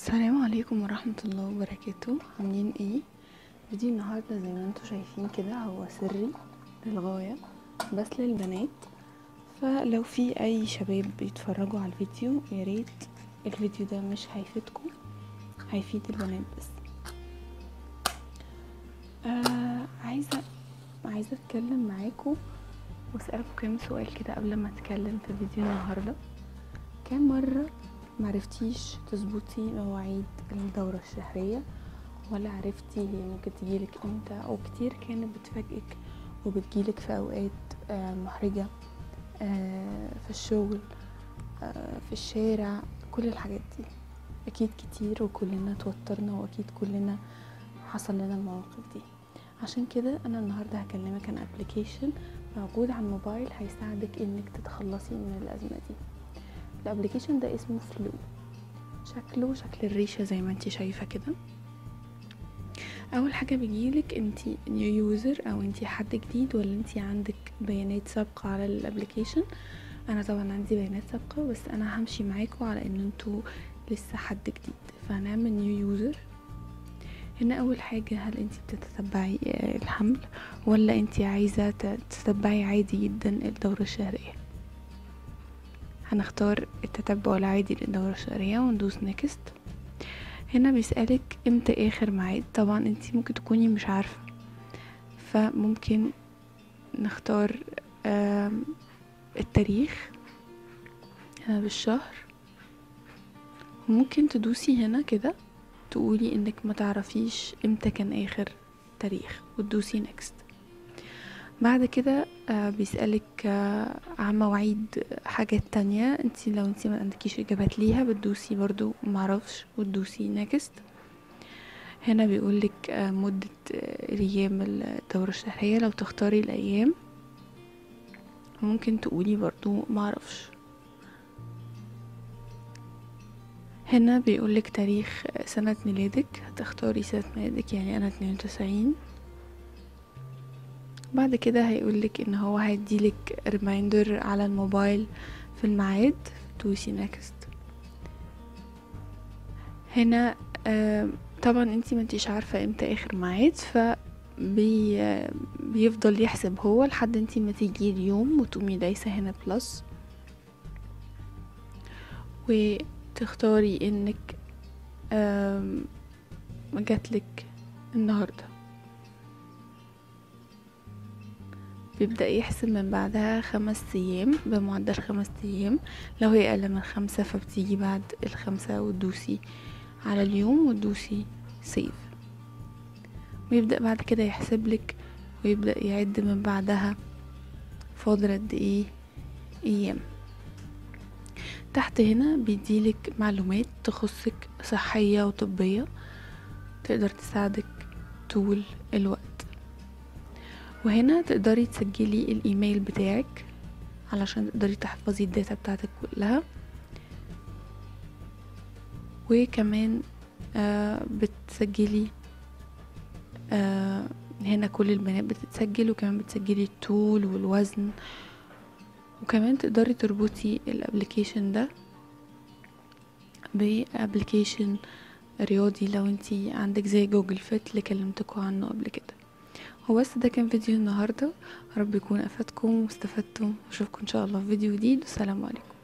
السلام عليكم ورحمة الله وبركاته عاملين ايه فيديو النهاردة زي ما انتوا شايفين كده هو سري للغاية بس للبنات فلو في اي شباب بيتفرجوا على الفيديو ياريت الفيديو ده مش هيفيدكم هيفيد البنات بس آه عايزة عايزة اتكلم معاكم واسألكم كام سؤال كده قبل ما اتكلم في فيديو النهاردة كام مرة معرفتيش تظبطي مواعيد الدورة الشهرية ولا عرفتي هي ممكن تجيلك امتى او كتير كانت بتفاجئك وبتجيلك في اوقات آه، محرجة آه، في الشغل آه، في الشارع كل الحاجات دي اكيد كتير وكلنا توترنا واكيد كلنا حصل لنا المواقف دي عشان كده انا النهارده هكلمك عن ابلكيشن موجود على الموبايل هيساعدك انك تتخلصي من الازمه دي الابلكيشن ده اسمه فلو شكله شكل الريشه زي ما انت شايفه كده اول حاجه بيجيلك انت نيو يوزر او انت حد جديد ولا انت عندك بيانات سابقه على الابلكيشن انا طبعا عندي بيانات سابقه بس انا همشي معاكم على ان انتوا لسه حد جديد فهنعمل نيو يوزر هنا اول حاجه هل انت بتتتبعي آه، الحمل ولا انت عايزه تتبعي عادي جدا الدوره الشهريه هنختار التتبع العادي للدورة الشهرية وندوس نيكست هنا بيسألك امتى اخر ميعاد طبعا انت ممكن تكوني مش عارفة فممكن نختار آم، التاريخ هنا بالشهر وممكن تدوسي هنا كده تقولي انك ما تعرفيش امتى كان اخر تاريخ وتدوسي نيكست بعد كده آه، بيسألك آه، عن مواعيد حاجات تانية انت لو انت ما عندكيش اجابات ليها بتدوسي برضو معرفش وتدوسي نيكست هنا بيقولك آه، مدة آه، الايام الدورة الشهرية لو تختاري الايام ممكن تقولي برضو معرفش هنا بيقولك تاريخ سنة ميلادك هتختاري سنة ميلادك يعني انا اتنين وتسعين بعد كده هيقولك ان هو هيديلك ريمايندر على الموبايل في الميعاد دوسي نيكست هنا آه، طبعا انتي ما انتيش عارفه امتى اخر ميعاد ف بي آه، بيفضل يحسب هو لحد انتي ما تيجي اليوم وتقومي دايسه هنا بلس وتختاري انك آم، جاتلك النهارده بيبدأ يحسب من بعدها خمس أيام بمعدل خمس أيام لو هي أقل من خمسة فبتيجي بعد الخمسة وتدوسي على اليوم وتدوسي سيف ويبدأ بعد كده يحسب لك ويبدأ يعد من بعدها فاضل قد ايه أيام تحت هنا بيديلك معلومات تخصك صحية وطبية تقدر تساعدك طول الوقت وهنا تقدري تسجلي الايميل بتاعك علشان تقدري تحفظي الداتا بتاعتك كلها وكمان آه بتسجلي آه هنا كل البيانات بتتسجل وكمان بتسجلي الطول والوزن وكمان تقدري تربطي الابليكيشن ده بابليكيشن رياضي لو انتي عندك زي جوجل فيت اللي كلمتكم عنه قبل كده وبس ده كان فيديو النهارده رب يكون افادكم واستفدتم واشوفكم ان شاء الله في فيديو جديد والسلام عليكم